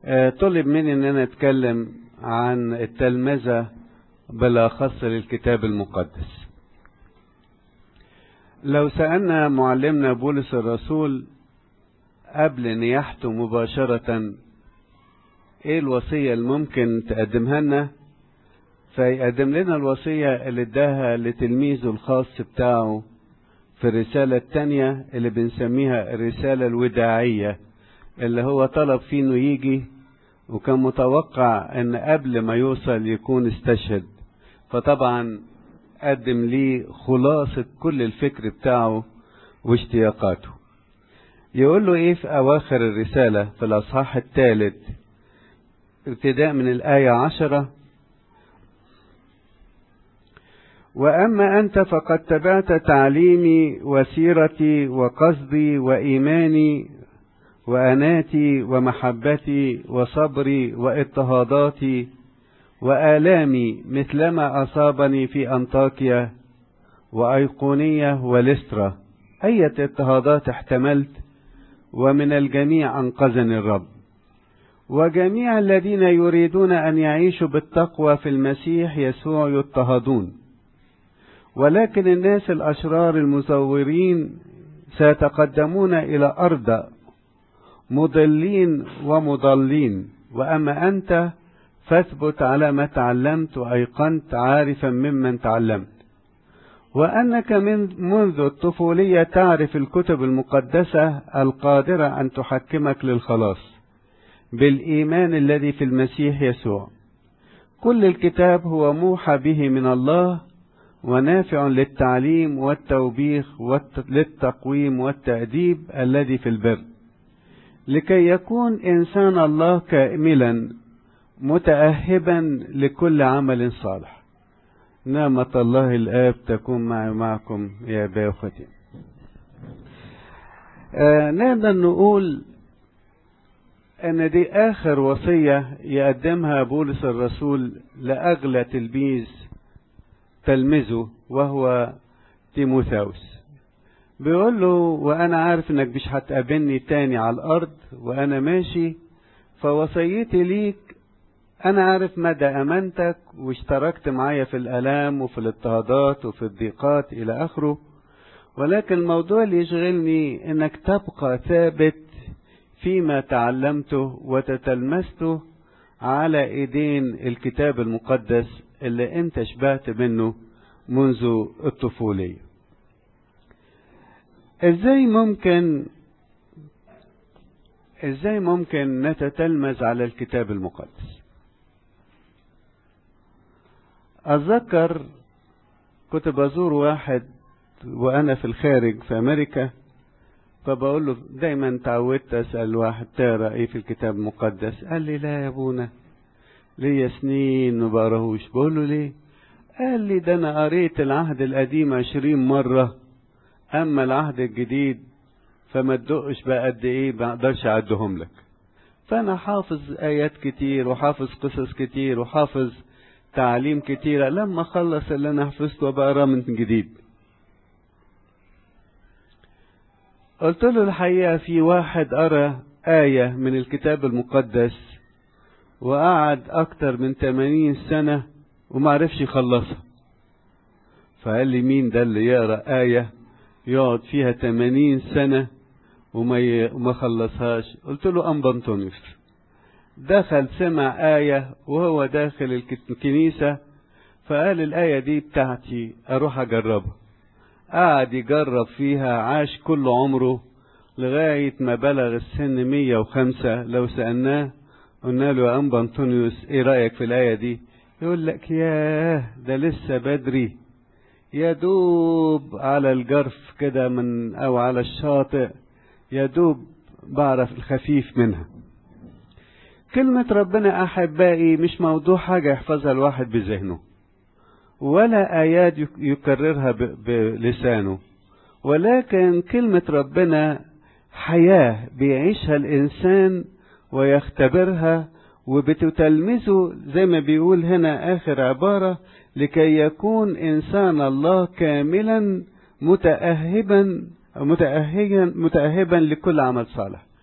طلب مني ان انا اتكلم عن التلمذة بالاخص للكتاب المقدس لو سألنا معلمنا بولس الرسول قبل نياحته مباشرة ايه الوصية اللي ممكن تقدمها لنا فيقدم لنا الوصية اللي اداها لتلميذه الخاص بتاعه في الرسالة التانية اللي بنسميها الرسالة الوداعية اللي هو طلب فيه انه يجي وكان متوقع ان قبل ما يوصل يكون استشهد فطبعا قدم لي خلاصة كل الفكر بتاعه واشتياقاته يقول له ايه في اواخر الرسالة في الاصحاح الثالث ابتداء من الآية عشرة وأما أنت فقد تبعت تعليمي وسيرتي وقصدي وإيماني وأناتي ومحبتي وصبري واضطهاداتي وآلامي مثلما أصابني في أنطاكيا وأيقونية ولسترا أية اضطهادات احتملت ومن الجميع أنقذني الرب وجميع الذين يريدون أن يعيشوا بالتقوى في المسيح يسوع يضطهدون ولكن الناس الأشرار المزورين سيتقدمون إلى أرض مضلين ومضلين وأما أنت فاثبت على ما تعلمت وأيقنت عارفا ممن تعلمت وأنك من منذ الطفولية تعرف الكتب المقدسة القادرة أن تحكمك للخلاص بالإيمان الذي في المسيح يسوع كل الكتاب هو موحى به من الله ونافع للتعليم والتوبيخ للتقويم والتأديب الذي في البر لكي يكون إنسان الله كاملا متأهبا لكل عمل صالح نعمة الله الآب تكون معي معكم يا أبا وأخوتي آه نقدر نقول ان دي اخر وصية يقدمها بولس الرسول لاغلى تلميذ تلمذه وهو تيموثاوس بيقول له وانا عارف انك مش هتقابلني تاني على الارض وانا ماشي فوصيتي ليك انا عارف مدى امانتك واشتركت معايا في الالام وفي الاضطهادات وفي الضيقات الى اخره ولكن الموضوع اللي يشغلني انك تبقى ثابت فيما تعلمته وتتلمسته على ايدين الكتاب المقدس اللي انت شبعت منه منذ الطفولية ازاي ممكن ازاي ممكن نتتلمذ على الكتاب المقدس اتذكر كنت بزور واحد وانا في الخارج في امريكا فبقول له دايما تعودت اسال واحد تقرا ايه في الكتاب المقدس قال لي لا يا ابونا ليا سنين ما بقراهوش بقول له ليه قال لي ده انا قريت العهد القديم عشرين مرة اما العهد الجديد فما تدقش بقى قد ايه ما اقدرش اعدهم لك فانا حافظ ايات كتير وحافظ قصص كتير وحافظ تعليم كتيرة لما اخلص اللي انا حفظته بقراه من جديد قلت له الحقيقة في واحد قرأ آية من الكتاب المقدس وقعد أكتر من 80 سنة ومعرفش يخلصها فقال لي مين ده اللي يقرأ آية يقعد فيها 80 سنة وما ي... وما خلصهاش قلت له أنبا أنطونيوس دخل سمع آية وهو داخل الكنيسة فقال الآية دي بتاعتي أروح أجربها قعد يجرب فيها عاش كل عمره لغاية ما بلغ السن مية وخمسة لو سألناه قلنا له يا أنبا أنطونيوس إيه رأيك في الآية دي يقول لك ياه ده لسه بدري يا دوب على الجرف كده من أو على الشاطئ يا دوب بعرف الخفيف منها كلمة ربنا أحبائي مش موضوع حاجة يحفظها الواحد بذهنه ولا آيات يكررها بلسانه ولكن كلمة ربنا حياة بيعيشها الإنسان ويختبرها وبتتلمسه زي ما بيقول هنا آخر عبارة لكي يكون إنسان الله كاملا متأهبا متأهبا متأهبا لكل عمل صالح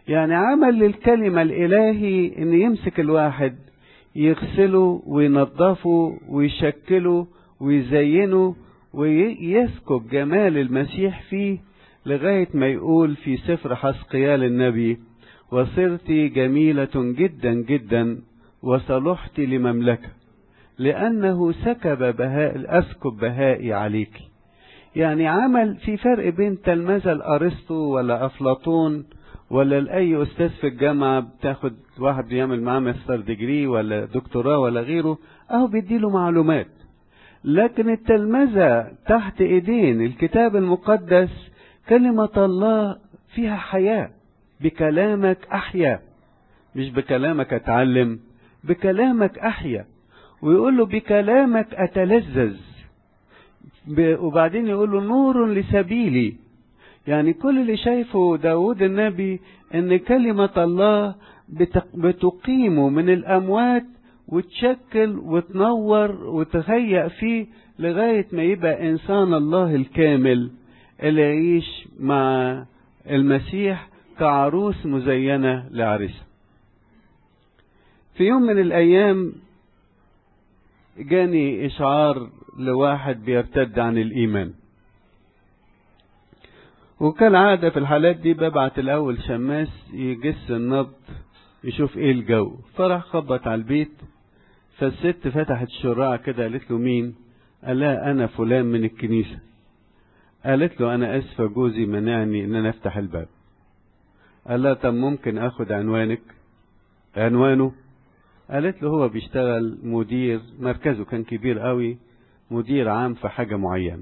يعني عمل للكلمة الإلهي إن يمسك الواحد يغسله وينظفه ويشكله ويزينه ويسكب جمال المسيح فيه لغاية ما يقول في سفر حسقيال النبي وصرت جميلة جدا جدا وصلحت لمملكة لأنه سكب بهاء أسكب بهائي عليك يعني عمل في فرق بين تلمذة الأرسطو ولا أفلاطون ولا لأي أستاذ في الجامعة بتاخد واحد بيعمل معاه ماستر ديجري ولا دكتوراه ولا غيره أهو بيديله معلومات لكن التلمذة تحت إيدين الكتاب المقدس كلمة الله فيها حياة بكلامك أحيا مش بكلامك أتعلم بكلامك أحيا ويقول له بكلامك أتلذذ وبعدين يقول له نور لسبيلي يعني كل اللي شايفه داود النبي ان كلمة الله بتقيمه من الاموات وتشكل وتنور وتهيأ فيه لغاية ما يبقى انسان الله الكامل اللي يعيش مع المسيح كعروس مزينة لعريسها في يوم من الايام جاني اشعار لواحد بيرتد عن الايمان وكالعادة في الحالات دي ببعت الأول شماس يجس النبض يشوف ايه الجو فراح خبط على البيت فالست فتحت الشراع كده قالت له مين قال لها أنا فلان من الكنيسة قالت له أنا أسفة جوزي منعني إن أنا أفتح الباب قال لها طب ممكن أخد عنوانك عنوانه قالت له هو بيشتغل مدير مركزه كان كبير قوي مدير عام في حاجة معينة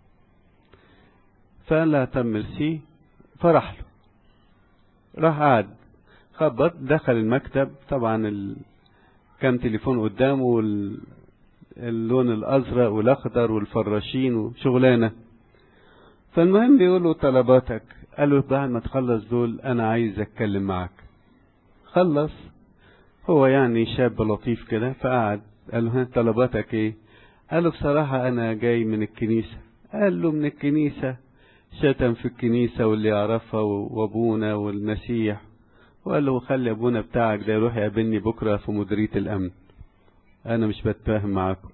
فقال لها طب ميرسي فرح له راح قعد خبط دخل المكتب طبعا ال... كان تليفون قدامه وال... اللون الازرق والاخضر والفراشين وشغلانه فالمهم بيقول له طلباتك قال له بعد ما تخلص دول انا عايز اتكلم معاك خلص هو يعني شاب لطيف كده فقعد قال له ها طلباتك ايه قال له بصراحة انا جاي من الكنيسة قال له من الكنيسة شتم في الكنيسة واللي يعرفها وابونا والمسيح وقال له خلي ابونا بتاعك ده يروح يقابلني بكرة في مديرية الامن انا مش بتفاهم معاكم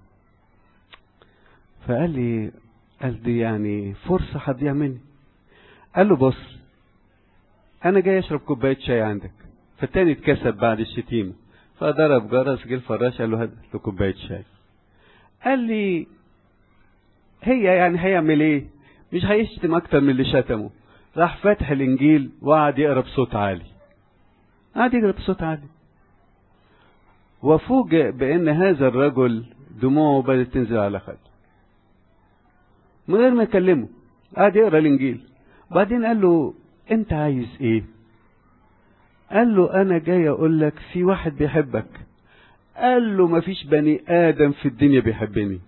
فقال لي قال دي يعني فرصة هتضيع مني قال له بص انا جاي اشرب كوباية شاي عندك فالتاني اتكسب بعد الشتيمة فضرب جرس جه الفراش قال له هات له كوباية شاي قال لي هي يعني هيعمل ايه مش هيشتم اكتر من اللي شتمه راح فاتح الانجيل وقعد يقرا بصوت عالي قعد يقرا بصوت عالي وفوجئ بان هذا الرجل دموعه بدات تنزل على خده من غير ما يكلمه قعد يقرا الانجيل بعدين قال له انت عايز ايه قال له انا جاي اقول لك في واحد بيحبك قال له مفيش بني ادم في الدنيا بيحبني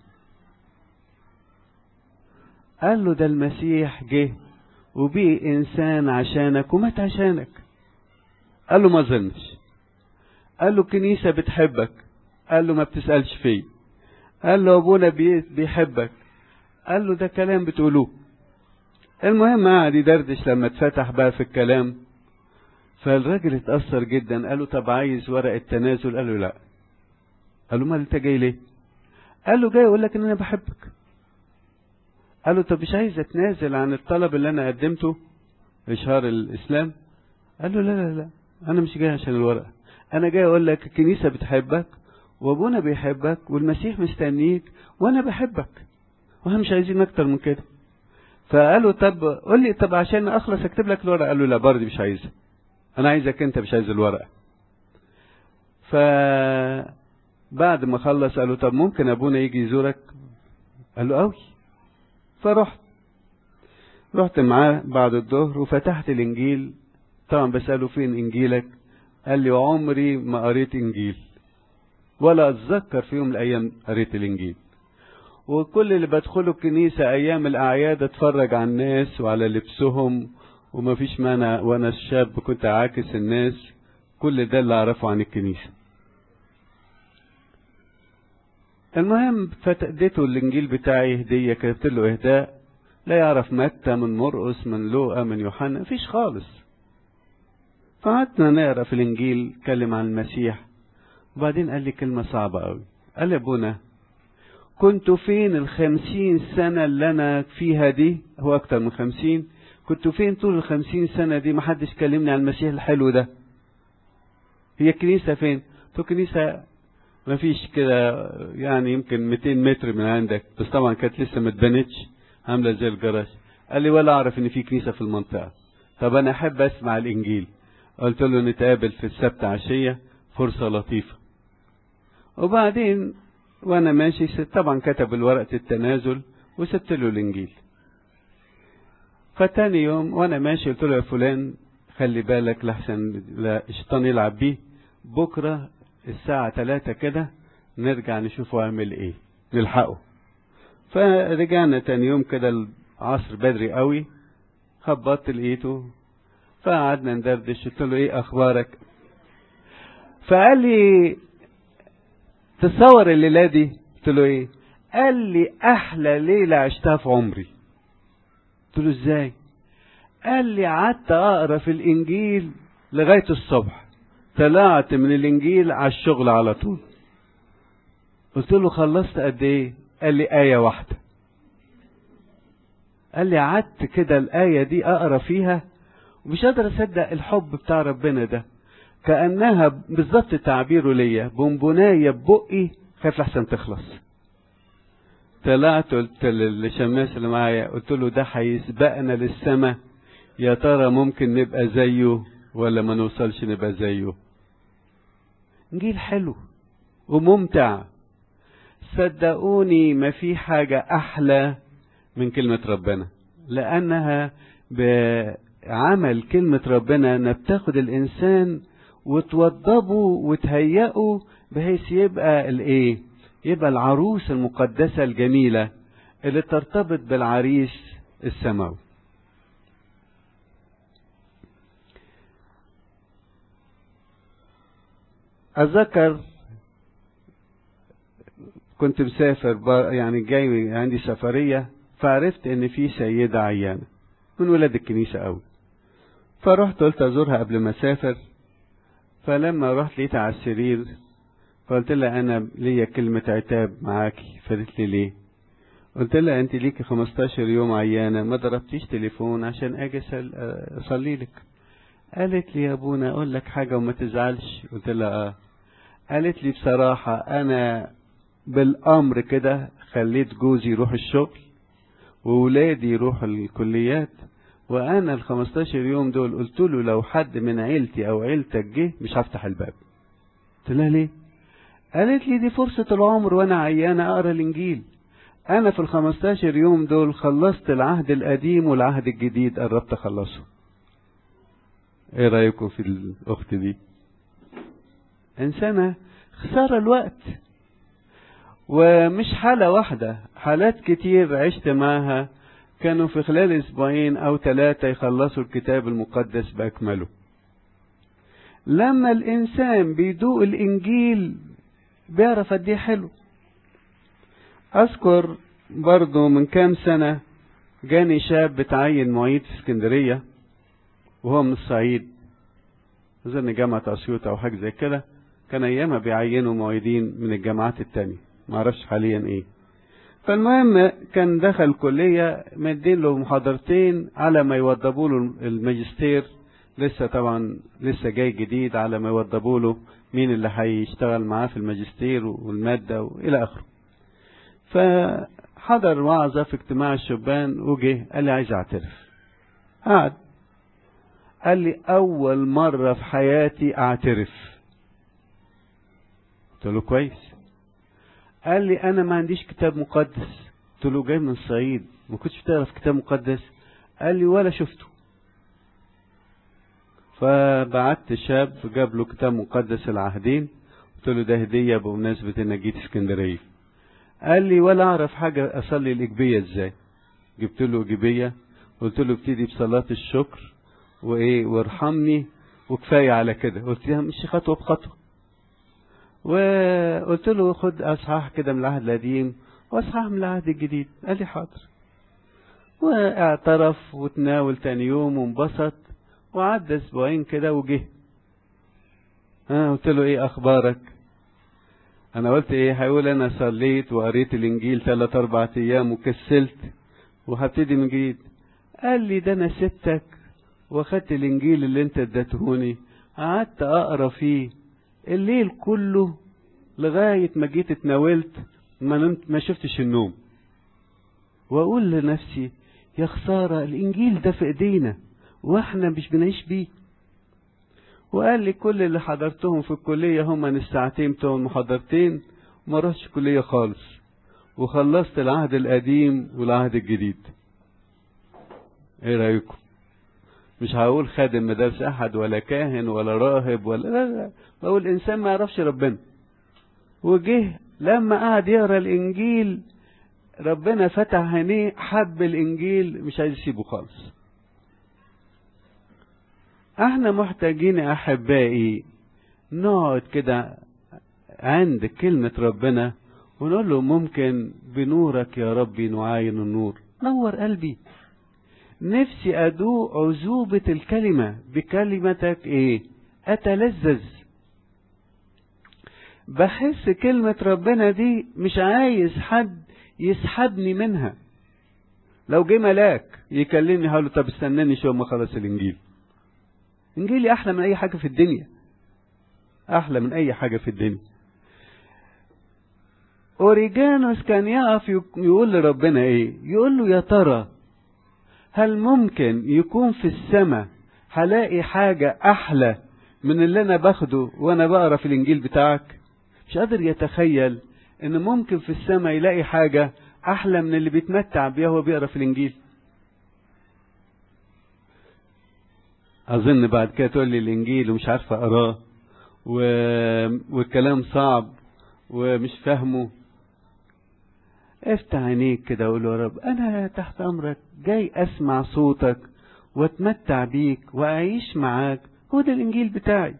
قال له ده المسيح جه وبقي انسان عشانك ومات عشانك قال له ما ظنش قال له الكنيسة بتحبك قال له ما بتسألش فيه قال له ابونا بيحبك قال له ده كلام بتقولوه المهم قعد يدردش لما اتفتح بقى في الكلام فالراجل اتأثر جدا قال له طب عايز ورق التنازل قال له لا قال له ما انت جاي ليه قال له جاي اقول لك ان انا بحبك قال له طب مش عايز اتنازل عن الطلب اللي انا قدمته اشهار الاسلام قال له لا لا لا انا مش جاي عشان الورقه انا جاي اقول لك الكنيسه بتحبك وابونا بيحبك والمسيح مستنيك وانا بحبك واحنا مش عايزين اكتر من كده فقال له طب قول لي طب عشان اخلص اكتب لك الورقه قال له لا برضه مش عايزها انا عايزك انت مش عايز الورقه ف بعد ما خلص قال له طب ممكن ابونا يجي يزورك قال له قوي فرحت رحت معاه بعد الظهر وفتحت الانجيل طبعا بساله فين انجيلك قال لي عمري ما قريت انجيل ولا اتذكر في يوم من الايام قريت الانجيل وكل اللي بدخله الكنيسة ايام الاعياد اتفرج على الناس وعلى لبسهم وما فيش مانع وانا شاب كنت عاكس الناس كل ده اللي اعرفه عن الكنيسة المهم فتأديته الانجيل بتاعي هدية كتبت له اهداء لا يعرف متى من مرقس من لوقا من يوحنا مفيش خالص فقعدنا نقرا في الانجيل اتكلم عن المسيح وبعدين قال لي كلمة صعبة قوي قال لي ابونا كنت فين الخمسين سنة اللي أنا فيها دي هو أكتر من خمسين كنت فين طول الخمسين سنة دي محدش كلمني عن المسيح الحلو ده هي الكنيسة فين تو كنيسة ما فيش كده يعني يمكن 200 متر من عندك بس طبعا كانت لسه ما اتبنتش عاملة زي الجراج قال لي ولا أعرف إن في كنيسة في المنطقة طب أنا أحب أسمع الإنجيل قلت له نتقابل في السبت عشية فرصة لطيفة وبعدين وانا ماشي طبعا كتب الورقة التنازل وسبت له الانجيل فتاني يوم وانا ماشي قلت له يا فلان خلي بالك لحسن لا الشيطان يلعب بيه بكرة الساعة تلاتة كده نرجع نشوفه عامل ايه نلحقه فرجعنا تاني يوم كده العصر بدري قوي خبطت لقيته فقعدنا ندردش قلت له ايه اخبارك فقال لي تصور الليلة دي قلت له ايه قال لي احلى ليلة عشتها في عمري قلت له ازاي قال لي قعدت اقرا في الانجيل لغاية الصبح طلعت من الانجيل على الشغل على طول قلت له خلصت قد ايه قال لي آية واحدة قال لي قعدت كده الآية دي أقرأ فيها ومش قادر أصدق الحب بتاع ربنا ده كأنها بالظبط تعبيره ليا بونبوناية ببقي خايف لحسن تخلص طلعت قلت للشماس اللي معايا قلت له ده هيسبقنا للسماء يا ترى ممكن نبقى زيه ولا ما نوصلش نبقى زيه انجيل حلو وممتع صدقوني ما في حاجة أحلى من كلمة ربنا لأنها بعمل كلمة ربنا انها بتاخد الإنسان وتوضبه وتهيئه بحيث يبقى الايه يبقى العروس المقدسة الجميلة اللي ترتبط بالعريس السماوي أتذكر كنت مسافر يعني جاي عندي سفرية فعرفت ان في سيدة عيانة من ولاد الكنيسة قوي فرحت قلت ازورها قبل ما اسافر فلما رحت لقيتها على السرير فقلت لها انا ليا كلمة عتاب معاكي فقالت لي ليه قلت لها انت ليكي 15 يوم عيانة ما ضربتيش تليفون عشان اجي اصلي لك قالت لي يا ابونا اقول لك حاجة وما تزعلش قلت لها اه قالت لي بصراحة انا بالامر كده خليت جوزي يروح الشغل وولادي يروحوا الكليات وانا ال 15 يوم دول قلت له لو حد من عيلتي او عيلتك جه مش هفتح الباب قلت لها ليه قالت لي دي فرصة العمر وانا عيانة اقرا الانجيل انا في ال 15 يوم دول خلصت العهد القديم والعهد الجديد قربت اخلصه ايه رايكم في الاخت دي انسانة خسارة الوقت ومش حالة واحدة حالات كتير عشت معها كانوا في خلال اسبوعين او ثلاثة يخلصوا الكتاب المقدس باكمله لما الانسان بيدوق الانجيل بيعرف قد ايه حلو اذكر برضه من كام سنة جاني شاب بتعين معيد في اسكندرية وهو من الصعيد اظن جامعة اسيوط او حاجة زي كده كان ايامها بيعينوا معيدين من الجامعات التانية معرفش حاليا ايه فالمهم كان دخل كلية مدين له محاضرتين على ما يوضبوا له الماجستير لسه طبعا لسه جاي جديد على ما يوضبوا له مين اللي هيشتغل معاه في الماجستير والمادة والى اخره فحضر وعظة في اجتماع الشبان وجه قال لي عايز اعترف قعد قال لي اول مرة في حياتي اعترف قلت له كويس قال لي انا ما عنديش كتاب مقدس قلت له جاي من الصعيد ما كنتش بتعرف كتاب مقدس قال لي ولا شفته فبعت شاب جاب له كتاب مقدس العهدين قلت له ده هديه بمناسبه انك جيت اسكندريه قال لي ولا اعرف حاجه اصلي الاجبيه ازاي جبت له اجبيه قلت له ابتدي بصلاه الشكر وايه وارحمني وكفايه على كده قلت له مش خطوه بخطوه وقلت له خد اصحاح كده من العهد القديم واصحاح من العهد الجديد قال لي حاضر واعترف وتناول تاني يوم وانبسط وعدى اسبوعين كده وجه ها قلت له ايه اخبارك انا قلت ايه هيقول انا صليت وقريت الانجيل ثلاث اربع ايام وكسلت وهبتدي من جديد قال لي ده انا سبتك واخدت الانجيل اللي انت اديتهوني قعدت اقرا فيه الليل كله لغايه ما جيت اتناولت ما نمت ما شفتش النوم واقول لنفسي يا خساره الانجيل ده في ايدينا واحنا مش بنعيش بيه وقال لي كل اللي حضرتهم في الكلية هم الساعتين بتوع المحاضرتين وما رحتش كلية خالص وخلصت العهد القديم والعهد الجديد ايه رأيكم مش هقول خادم مدارس احد ولا كاهن ولا راهب ولا لا لا بقول انسان ما يعرفش ربنا وجه لما قعد يقرا الانجيل ربنا فتح عينيه حب الانجيل مش عايز يسيبه خالص احنا محتاجين يا احبائي نقعد كده عند كلمة ربنا ونقول له ممكن بنورك يا ربي نعاين النور نور قلبي نفسي ادوق عذوبة الكلمة بكلمتك ايه اتلذذ بحس كلمة ربنا دي مش عايز حد يسحبني منها لو جه ملاك يكلمني هقول له طب استناني شو ما خلص الانجيل انجيلي احلى من اي حاجه في الدنيا احلى من اي حاجه في الدنيا اوريجانوس كان يقف يقول لربنا ايه يقول له يا ترى هل ممكن يكون في السماء هلاقي حاجة أحلى من اللي أنا باخده وأنا بقرا في الإنجيل بتاعك مش قادر يتخيل إن ممكن في السماء يلاقي حاجة أحلى من اللي بيتمتع بيها وهو بيقرا في الإنجيل اظن بعد كده تقول لي الانجيل ومش عارفه اقراه و... والكلام صعب ومش فاهمه افتح عينيك كده وقول يا رب انا تحت امرك جاي اسمع صوتك واتمتع بيك واعيش معاك هو ده الانجيل بتاعي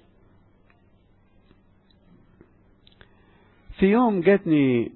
في يوم جاتني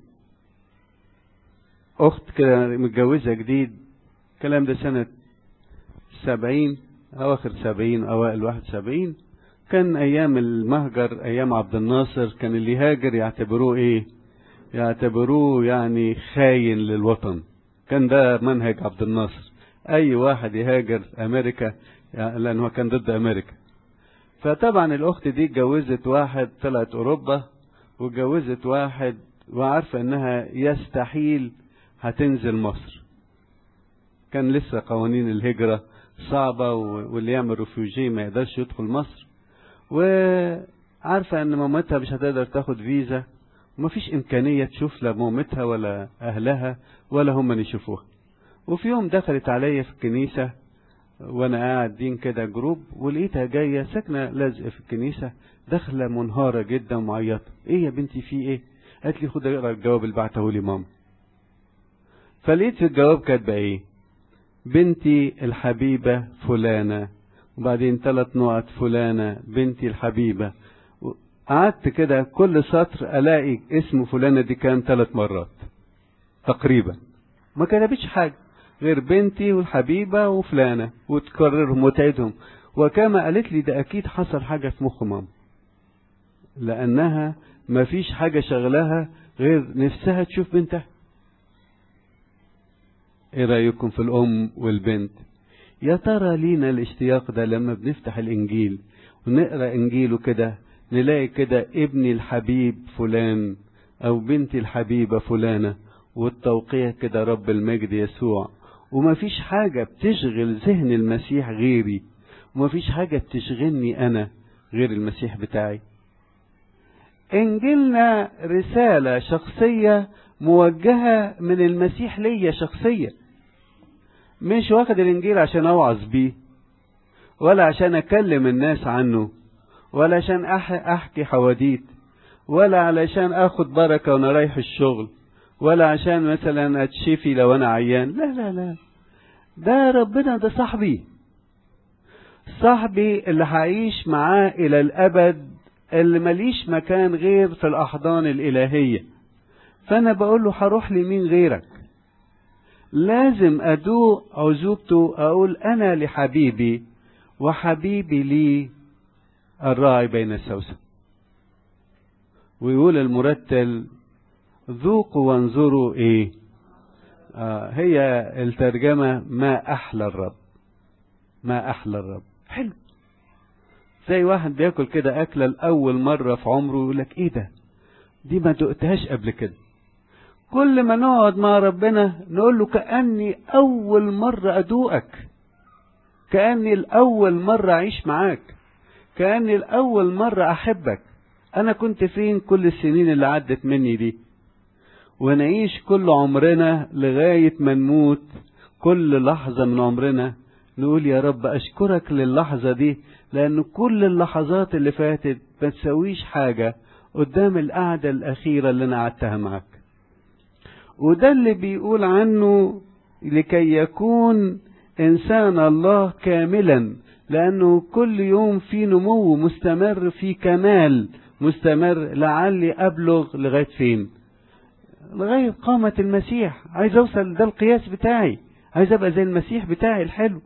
اخت كده متجوزه جديد الكلام ده سنه سبعين أواخر سبعين أوائل واحد سبعين كان أيام المهجر أيام عبد الناصر كان اللي يهاجر يعتبروه إيه يعتبروه يعني خاين للوطن كان ده منهج عبد الناصر أي واحد يهاجر أمريكا يعني لأنه كان ضد أمريكا فطبعا الأخت دي اتجوزت واحد طلعت أوروبا واتجوزت واحد وعارفة إنها يستحيل هتنزل مصر كان لسه قوانين الهجرة صعبة واللي يعمل ريفوجي ما يقدرش يدخل مصر وعارفة ان مامتها مش هتقدر تاخد فيزا ومفيش امكانية تشوف لا مامتها ولا اهلها ولا هم يشوفوها وفي يوم دخلت عليا في الكنيسة وانا قاعد دين كده جروب ولقيتها جاية ساكنة لازقة في الكنيسة داخلة منهارة جدا ومعيطة ايه يا بنتي في ايه قالت لي خد اقرا الجواب اللي بعته لي ماما فلقيت في الجواب كاتبه ايه بنتي الحبيبة فلانة وبعدين ثلاث نقط فلانة بنتي الحبيبة قعدت كده كل سطر الاقي اسم فلانة دي كان ثلاث مرات تقريبا ما كتبتش حاجة غير بنتي والحبيبة وفلانة وتكررهم وتعيدهم وكما قالت لي ده اكيد حصل حاجة في مخ ماما لانها ما فيش حاجة شغلها غير نفسها تشوف بنتها ايه رايكم في الام والبنت يا ترى لينا الاشتياق ده لما بنفتح الانجيل ونقرا انجيله كده نلاقي كده ابني الحبيب فلان او بنتي الحبيبه فلانه والتوقيع كده رب المجد يسوع ومفيش حاجة بتشغل ذهن المسيح غيري ومفيش حاجة بتشغلني أنا غير المسيح بتاعي إنجيلنا رسالة شخصية موجهة من المسيح ليا شخصيا مش واخد الإنجيل عشان أوعظ بيه ولا عشان أكلم الناس عنه ولا عشان أحكي حواديت ولا علشان أخد بركة وأنا رايح الشغل ولا عشان مثلا أتشفي لو أنا عيان لا لا لا ده ربنا ده صاحبي صاحبي اللي هعيش معاه إلى الأبد اللي ماليش مكان غير في الأحضان الإلهية فأنا بقول له هروح لمين غيرك لازم أدوق عزوبته أقول أنا لحبيبي وحبيبي لي الراعي بين السوسن ويقول المرتل ذوقوا وانظروا ايه آه هي الترجمة ما احلى الرب ما احلى الرب حلو زي واحد بياكل كده اكلة لاول مرة في عمره يقول لك ايه ده دي ما دقتهاش قبل كده كل ما نقعد مع ربنا نقول له كأني أول مرة أدوقك كأني الأول مرة أعيش معاك كأني الأول مرة أحبك أنا كنت فين كل السنين اللي عدت مني دي ونعيش كل عمرنا لغاية ما نموت كل لحظة من عمرنا نقول يا رب أشكرك للحظة دي لأن كل اللحظات اللي فاتت ما تسويش حاجة قدام القعدة الأخيرة اللي أنا قعدتها معاك وده اللي بيقول عنه لكي يكون إنسان الله كاملا لأنه كل يوم في نمو مستمر في كمال مستمر لعلي أبلغ لغاية فين لغاية قامة المسيح عايز أوصل ده القياس بتاعي عايز أبقى زي المسيح بتاعي الحلو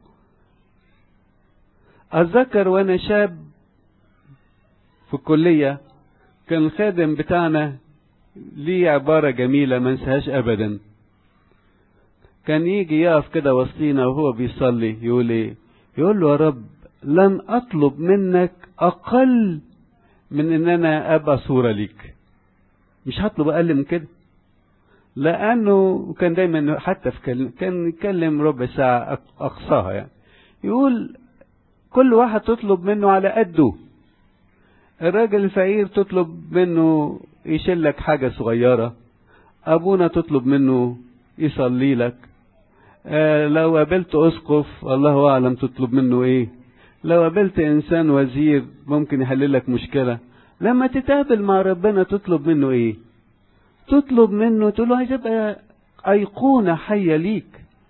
أتذكر وأنا شاب في الكلية كان الخادم بتاعنا ليه عبارة جميلة ما انساهاش أبدا كان يجي يقف كده وسطينا وهو بيصلي يقول ايه يقول له يا رب لن أطلب منك أقل من إن أنا أبقى صورة ليك مش هطلب أقل من كده لأنه كان دايما حتى في كلم كان يتكلم ربع ساعة أقصاها يعني يقول كل واحد تطلب منه على قده الراجل الفقير تطلب منه يشيل لك حاجة صغيرة أبونا تطلب منه يصلي لك آه لو قابلت أسقف الله أعلم تطلب منه إيه لو قابلت إنسان وزير ممكن يحل لك مشكلة لما تتقابل مع ربنا تطلب منه إيه تطلب منه تقول له عايز أبقى أيقونة حية ليك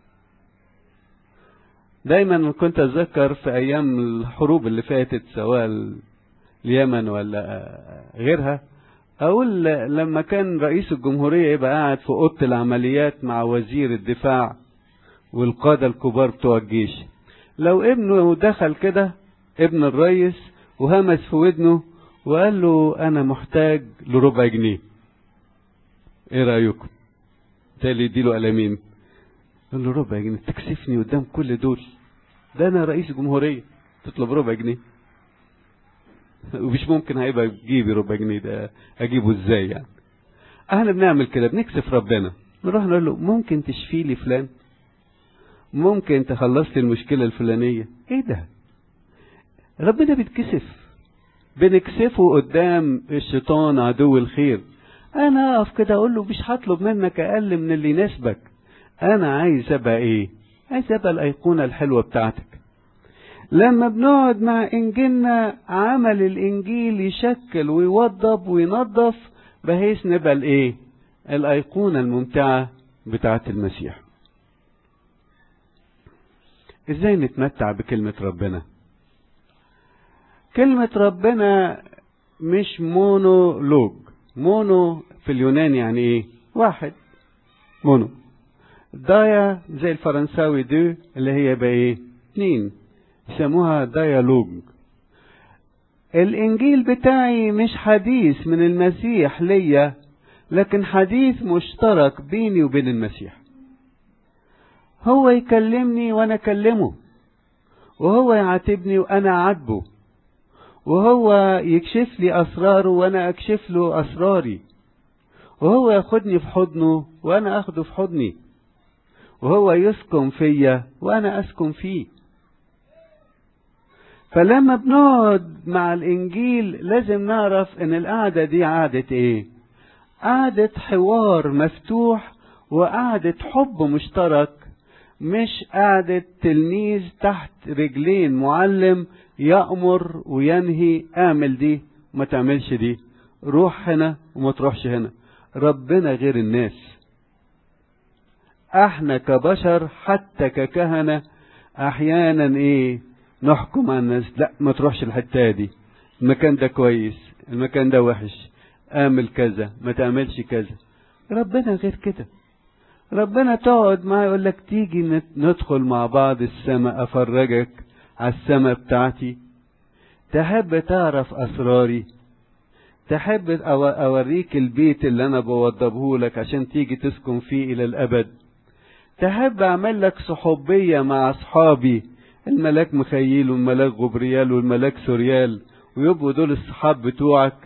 دايما كنت أتذكر في أيام الحروب اللي فاتت سواء اليمن ولا غيرها أقول لما كان رئيس الجمهورية يبقى قاعد في أوضة العمليات مع وزير الدفاع والقادة الكبار بتوع الجيش لو ابنه دخل كده ابن الرئيس وهمس في ودنه وقال له أنا محتاج لربع جنيه إيه رأيكم؟ تالي يديله قلمين قال له ربع جنيه تكسفني قدام كل دول ده أنا رئيس جمهورية تطلب ربع جنيه ومش ممكن هيبقى جيبي ربع جنيه ده اجيبه ازاي يعني احنا بنعمل كده بنكسف ربنا نروح نقول له ممكن تشفي لي فلان ممكن تخلص لي المشكلة الفلانية ايه ده ربنا بيتكسف بنكسفه قدام الشيطان عدو الخير انا اقف كده اقول له مش هطلب منك اقل من اللي يناسبك انا عايز ابقى ايه عايز ابقى الايقونة الحلوة بتاعتك لما بنقعد مع انجيلنا عمل الانجيل يشكل ويوضب وينظف بحيث نبقى الايه الايقونه الممتعه بتاعه المسيح ازاي نتمتع بكلمه ربنا كلمه ربنا مش مونولوج مونو في اليونان يعني ايه واحد مونو دايا زي الفرنساوي دو اللي هي بقى ايه اتنين يسموها ديالوج الانجيل بتاعي مش حديث من المسيح ليا لكن حديث مشترك بيني وبين المسيح هو يكلمني وانا اكلمه وهو يعاتبني وانا اعاتبه وهو يكشف لي اسراره وانا اكشف له اسراري وهو ياخدني في حضنه وانا اخده في حضني وهو يسكن فيا وانا اسكن فيه فلما بنقعد مع الانجيل لازم نعرف ان القعده دي قعده ايه قعده حوار مفتوح وقعده حب مشترك مش قعده تلميذ تحت رجلين معلم يأمر وينهي اعمل دي وما تعملش دي روح هنا وما تروحش هنا ربنا غير الناس احنا كبشر حتى ككهنة احيانا ايه نحكم على الناس لا ما تروحش الحته دي المكان ده كويس المكان ده وحش اعمل كذا ما تعملش كذا ربنا غير كده ربنا تقعد معاه يقول لك تيجي ندخل مع بعض السماء افرجك على السماء بتاعتي تحب تعرف أسراري تحب أوريك البيت اللي أنا بوضبه لك عشان تيجي تسكن فيه إلى الأبد تحب أعمل لك صحوبية مع أصحابي الملاك مخيل والملاك غبريال والملاك سوريال ويبقوا دول الصحاب بتوعك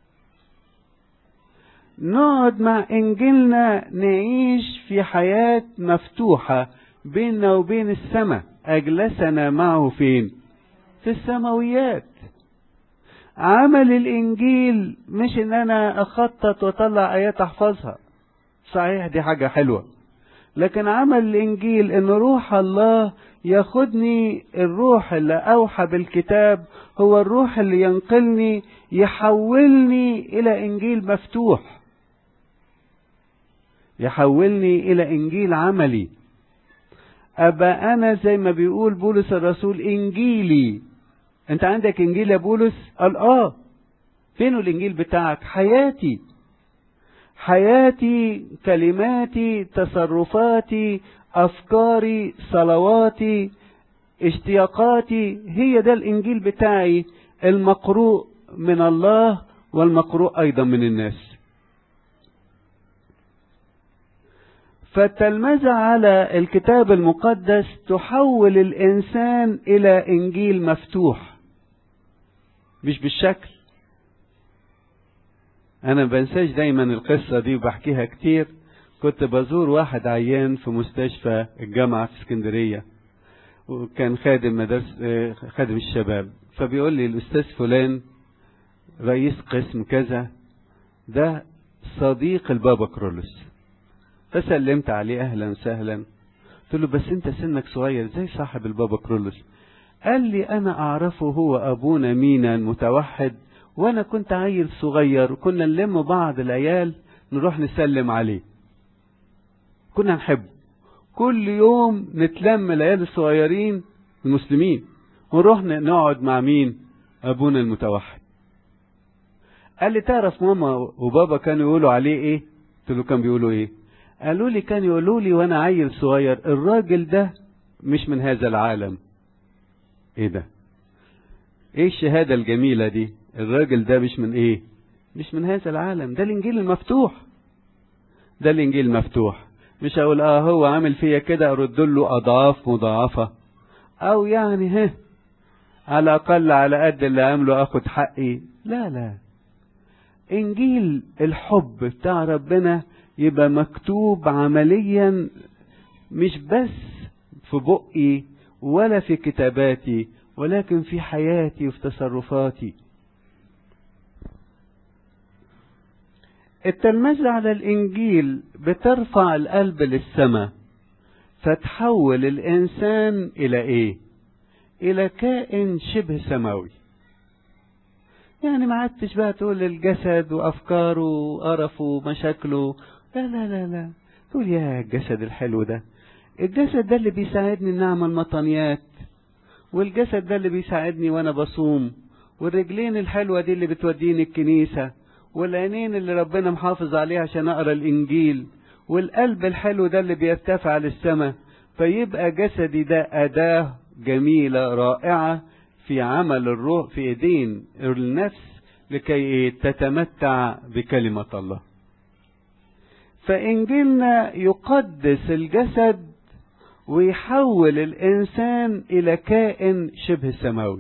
نقعد مع إنجيلنا نعيش في حياة مفتوحة بيننا وبين السماء أجلسنا معه فين في السماويات عمل الإنجيل مش إن أنا أخطط وأطلع آيات أحفظها صحيح دي حاجة حلوة لكن عمل الإنجيل إن روح الله ياخدني الروح اللي أوحى بالكتاب هو الروح اللي ينقلني يحولني إلى إنجيل مفتوح يحولني إلى إنجيل عملي أبقى أنا زي ما بيقول بولس الرسول إنجيلي أنت عندك إنجيل يا بولس؟ قال آه فين الإنجيل بتاعك؟ حياتي حياتي كلماتي تصرفاتي أفكاري صلواتي اشتياقاتي هي ده الإنجيل بتاعي المقروء من الله والمقروء أيضا من الناس فالتلمذة على الكتاب المقدس تحول الإنسان إلى إنجيل مفتوح مش بالشكل أنا بنساش دايما القصة دي وبحكيها كتير كنت بزور واحد عيان في مستشفى الجامعة في اسكندرية وكان خادم مدرسة خادم الشباب فبيقول لي الأستاذ فلان رئيس قسم كذا ده صديق البابا كرولوس فسلمت عليه أهلا وسهلا قلت له بس أنت سنك صغير زي صاحب البابا كرولوس قال لي أنا أعرفه هو أبونا مينا المتوحد وأنا كنت عيل صغير وكنا نلم بعض العيال نروح نسلم عليه كنا نحبه كل يوم نتلم العيال الصغيرين المسلمين ونروح نقعد مع مين ابونا المتوحد قال لي تعرف ماما وبابا كانوا يقولوا عليه ايه قلت له كان بيقولوا ايه قالوا لي كانوا يقولوا لي وانا عيل صغير الراجل ده مش من هذا العالم ايه ده ايه الشهادة الجميلة دي الراجل ده مش من ايه مش من هذا العالم ده الانجيل المفتوح ده الانجيل المفتوح مش هقول اه هو عامل فيا كده ارد له اضعاف مضاعفة او يعني ها على الاقل على قد اللي عامله اخد حقي لا لا انجيل الحب بتاع ربنا يبقى مكتوب عمليا مش بس في بقي ولا في كتاباتي ولكن في حياتي وفي تصرفاتي التلمذة على الإنجيل بترفع القلب للسماء فتحول الإنسان إلى إيه؟ إلى كائن شبه سماوي يعني ما عدتش بقى تقول الجسد وأفكاره وقرفه ومشاكله لا لا لا لا تقول يا الجسد الحلو ده الجسد ده اللي بيساعدني ان اعمل مطنيات والجسد ده اللي بيساعدني وانا بصوم والرجلين الحلوه دي اللي بتوديني الكنيسه والعينين اللي ربنا محافظ عليها عشان اقرا الانجيل والقلب الحلو ده اللي بيرتفع للسماء فيبقى جسدي ده اداه جميله رائعه في عمل الروح في ايدين النفس لكي تتمتع بكلمه الله فإنجيلنا يقدس الجسد ويحول الإنسان إلى كائن شبه سماوي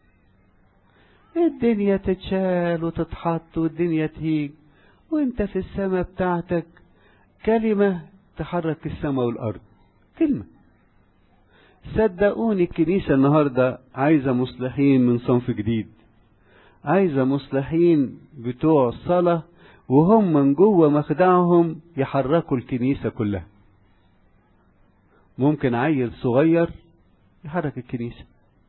الدنيا تتشال وتتحط والدنيا تهيج وانت في السماء بتاعتك كلمة تحرك السماء والأرض كلمة صدقوني الكنيسة النهاردة عايزة مصلحين من صنف جديد عايزة مصلحين بتوع صلاة وهم من جوه مخدعهم يحركوا الكنيسة كلها ممكن عيل صغير يحرك الكنيسة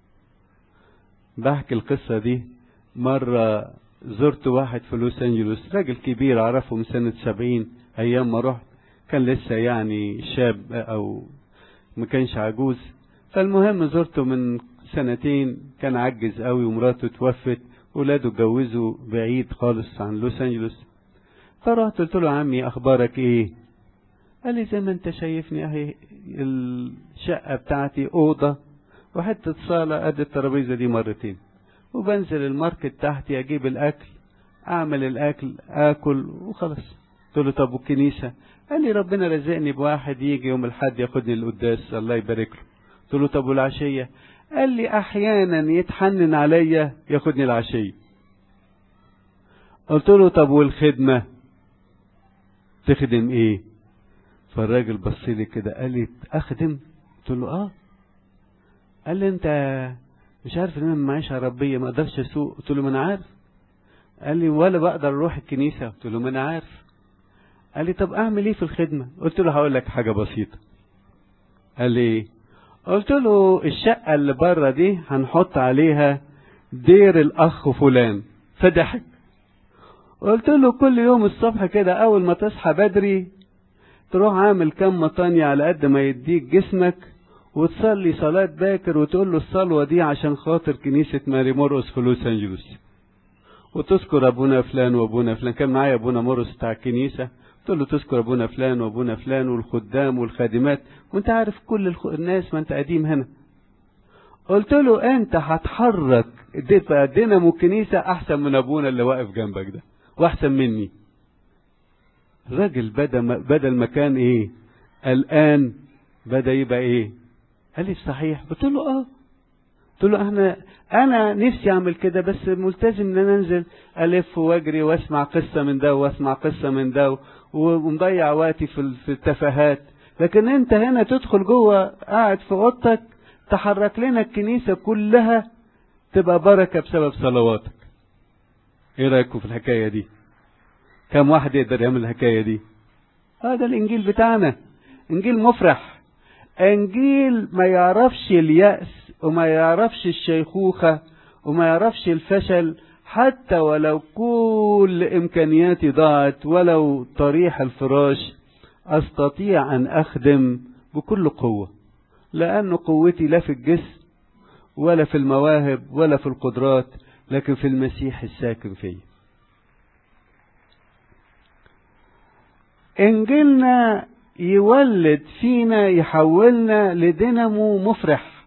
بحكي القصة دي مرة زرت واحد في لوس أنجلوس راجل كبير أعرفه من سنة سبعين أيام ما رحت كان لسه يعني شاب أو ما كانش عجوز فالمهم زرته من سنتين كان عجز قوي ومراته توفت ولاده اتجوزوا بعيد خالص عن لوس أنجلوس فرحت قلت له عمي اخبارك ايه قال لي زي ما انت شايفني اهي الشقة بتاعتي اوضة وحتة صالة قد الترابيزة دي مرتين وبنزل الماركت تحتي اجيب الاكل اعمل الاكل اكل وخلاص قلت له طب والكنيسة قال لي ربنا رزقني بواحد يجي يوم الحد ياخدني القداس الله يبارك له قلت له طب والعشية قال لي احيانا يتحنن عليا ياخدني العشية قلت له طب والخدمة تخدم ايه فالراجل بص لي كده قال لي اخدم قلت له اه قال لي انت مش عارف ان انا معيش عربيه ما اقدرش اسوق قلت له ما انا عارف قال لي ولا بقدر اروح الكنيسه قلت له ما انا عارف قال لي طب اعمل ايه في الخدمه قلت له هقول لك حاجه بسيطه قال لي ايه قلت له الشقه اللي بره دي هنحط عليها دير الاخ فلان فضحك قلت له كل يوم الصبح كده اول ما تصحى بدري تروح عامل كم مطانية على قد ما يديك جسمك وتصلي صلاة باكر وتقول له الصلوة دي عشان خاطر كنيسة ماري مرقس في لوس أنجلوس وتذكر أبونا فلان وأبونا فلان كان معايا أبونا مرقس بتاع الكنيسة قلت له تذكر أبونا فلان وأبونا فلان والخدام والخادمات وأنت عارف كل الخ... الناس ما أنت قديم هنا قلت له أنت هتحرك تبقى دينامو الكنيسة أحسن من أبونا اللي واقف جنبك ده وأحسن مني الراجل بدل بدل ما كان ايه الان بدا يبقى ايه قال لي صحيح قلت له اه قلت له احنا انا نفسي اعمل كده بس ملتزم ان انا انزل الف واجري واسمع قصه من ده واسمع قصه من ده ومضيع وقتي في في التفاهات لكن انت هنا تدخل جوه قاعد في اوضتك تحرك لنا الكنيسه كلها تبقى بركه بسبب صلواتك ايه رايكم في الحكايه دي كم واحد يقدر يعمل الحكايه دي هذا الانجيل بتاعنا انجيل مفرح انجيل ما يعرفش اليأس وما يعرفش الشيخوخة وما يعرفش الفشل حتى ولو كل امكانياتي ضاعت ولو طريح الفراش استطيع ان اخدم بكل قوة لان قوتي لا في الجسم ولا في المواهب ولا في القدرات لكن في المسيح الساكن فيه انجيلنا يولد فينا يحولنا لدينامو مفرح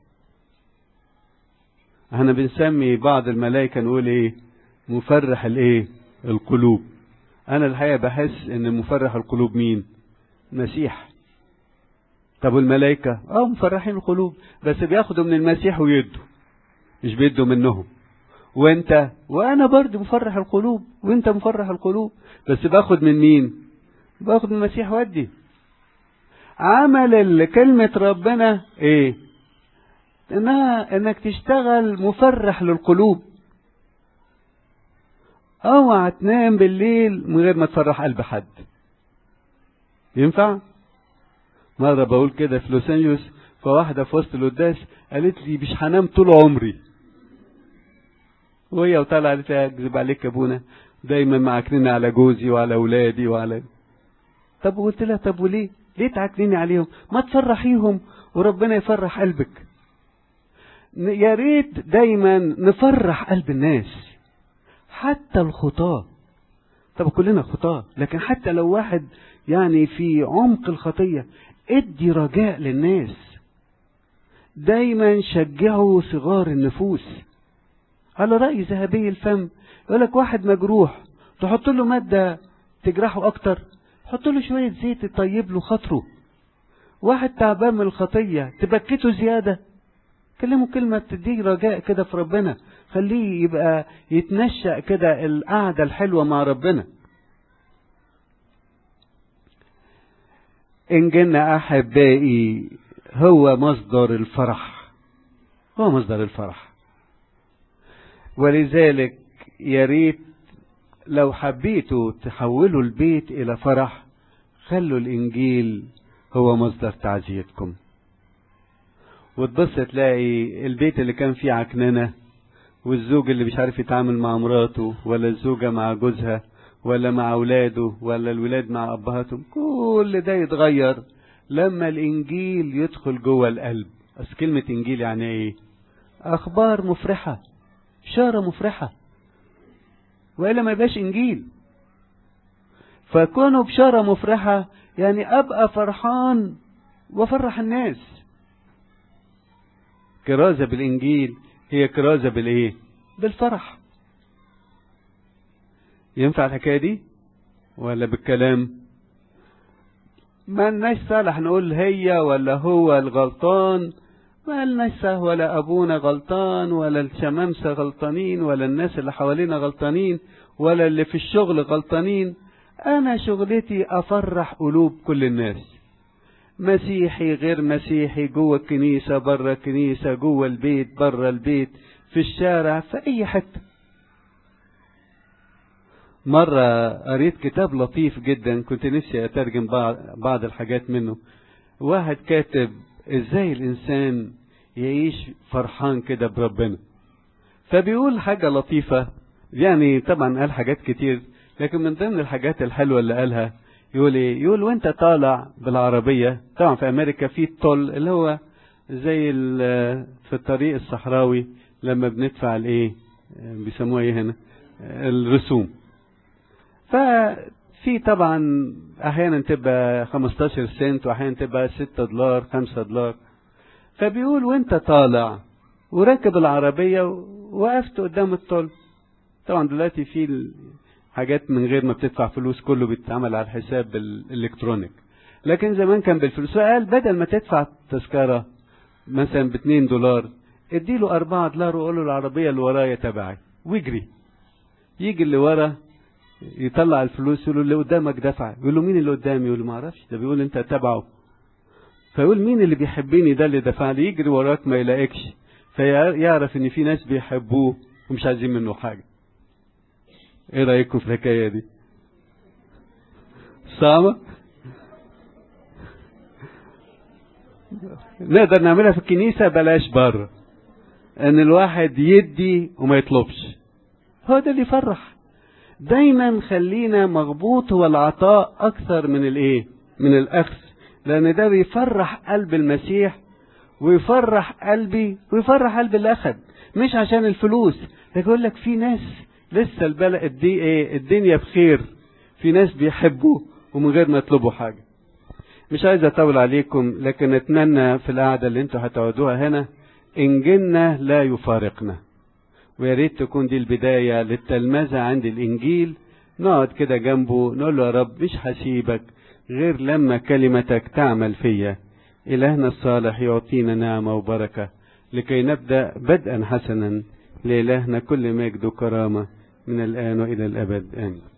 احنا بنسمي بعض الملائكة نقول ايه مفرح الايه القلوب انا الحقيقة بحس ان مفرح القلوب مين مسيح طب الملائكة اه مفرحين القلوب بس بياخدوا من المسيح ويدوا مش بيدوا منهم وانت وانا برضه مفرح القلوب وانت مفرح القلوب بس باخد من مين باخد من المسيح ودي عمل كلمة ربنا ايه انها انك تشتغل مفرح للقلوب اوعى تنام بالليل من غير ما تفرح قلب حد ينفع مرة بقول كده في لوس انجلوس فواحدة في وسط القداس قالت لي مش هنام طول عمري وهي وطالعة قالت لي اكذب عليك يا ابونا دايما معكنين على جوزي وعلى اولادي وعلى طب قلت لها طب وليه ليه تعكنيني عليهم ما تفرحيهم وربنا يفرح قلبك يا ريت دايما نفرح قلب الناس حتى الخطاة طب كلنا خطاة لكن حتى لو واحد يعني في عمق الخطية ادي رجاء للناس دايما شجعوا صغار النفوس على رأي ذهبي الفم يقول لك واحد مجروح تحط له مادة تجرحه أكتر حط له شوية زيت تطيب له خاطره واحد تعبان من الخطية تبكته زيادة كلمه كلمة تديه رجاء كده في ربنا خليه يبقى يتنشأ كده القعدة الحلوة مع ربنا إن جنا أحبائي هو مصدر الفرح هو مصدر الفرح ولذلك يا ريت لو حبيتوا تحولوا البيت إلى فرح خلوا الإنجيل هو مصدر تعزيتكم وتبص تلاقي البيت اللي كان فيه عكننة والزوج اللي مش عارف يتعامل مع مراته ولا الزوجة مع جوزها ولا مع أولاده ولا الولاد مع أبهاتهم كل ده يتغير لما الإنجيل يدخل جوه القلب بس كلمة إنجيل يعني إيه أخبار مفرحة بشارة مفرحة وإلا ما يبقاش إنجيل فكونه بشارة مفرحة يعني أبقى فرحان وأفرح الناس كرازة بالإنجيل هي كرازة بالإيه بالفرح ينفع الحكاية دي ولا بالكلام ما لناش صالح نقول هي ولا هو الغلطان ما لناش ولا أبونا غلطان ولا الشمامسة غلطانين ولا الناس اللي حوالينا غلطانين ولا اللي في الشغل غلطانين أنا شغلتي أفرح قلوب كل الناس مسيحي غير مسيحي جوه الكنيسة بره الكنيسة جوه البيت بره البيت في الشارع في أي حتة مرة قريت كتاب لطيف جدا كنت نفسي أترجم بعض الحاجات منه واحد كاتب إزاي الإنسان يعيش فرحان كده بربنا فبيقول حاجة لطيفة يعني طبعا قال حاجات كتير لكن من ضمن الحاجات الحلوة اللي قالها يقول ايه يقول وانت طالع بالعربية طبعا في امريكا في التول اللي هو زي في الطريق الصحراوي لما بندفع الايه بيسموها ايه هنا الرسوم ففي طبعا احيانا تبقى 15 سنت واحيانا تبقى 6 دولار 5 دولار فبيقول وانت طالع وراكب العربية وقفت قدام التول طبعا دلوقتي في حاجات من غير ما بتدفع فلوس كله بيتعمل على الحساب الالكترونيك لكن زمان كان بالفلوس قال بدل ما تدفع تذكرة مثلا ب 2 دولار اديله 4 دولار وقول له العربية اللي ورايا تبعي واجري يجي اللي ورا يطلع الفلوس يقول له اللي قدامك دفع يقول له مين اللي قدامي يقول له ما اعرفش ده بيقول انت تبعه فيقول مين اللي بيحبني ده اللي دفع لي يجري وراك ما يلاقيكش فيعرف ان في ناس بيحبوه ومش عايزين منه حاجه ايه رايكم في الحكايه دي صعبه نقدر نعملها في الكنيسه بلاش بره ان الواحد يدي وما يطلبش هو ده اللي يفرح دايما خلينا مغبوط هو العطاء اكثر من الايه من الاخذ لان ده بيفرح قلب المسيح ويفرح قلبي ويفرح قلب اللي اخذ مش عشان الفلوس لكن يقول لك في ناس لسه البلد دي ايه الدنيا بخير في ناس بيحبوا ومن غير ما يطلبوا حاجه مش عايز اطول عليكم لكن اتمنى في القعده اللي انتوا هتقعدوها هنا انجيلنا لا يفارقنا ويا ريت تكون دي البدايه للتلمذه عند الانجيل نقعد كده جنبه نقول له يا رب مش هسيبك غير لما كلمتك تعمل فيا إلهنا الصالح يعطينا نعمة وبركة لكي نبدأ بدءا حسنا لإلهنا كل مجد وكرامة من الآن وإلى الأبد آمين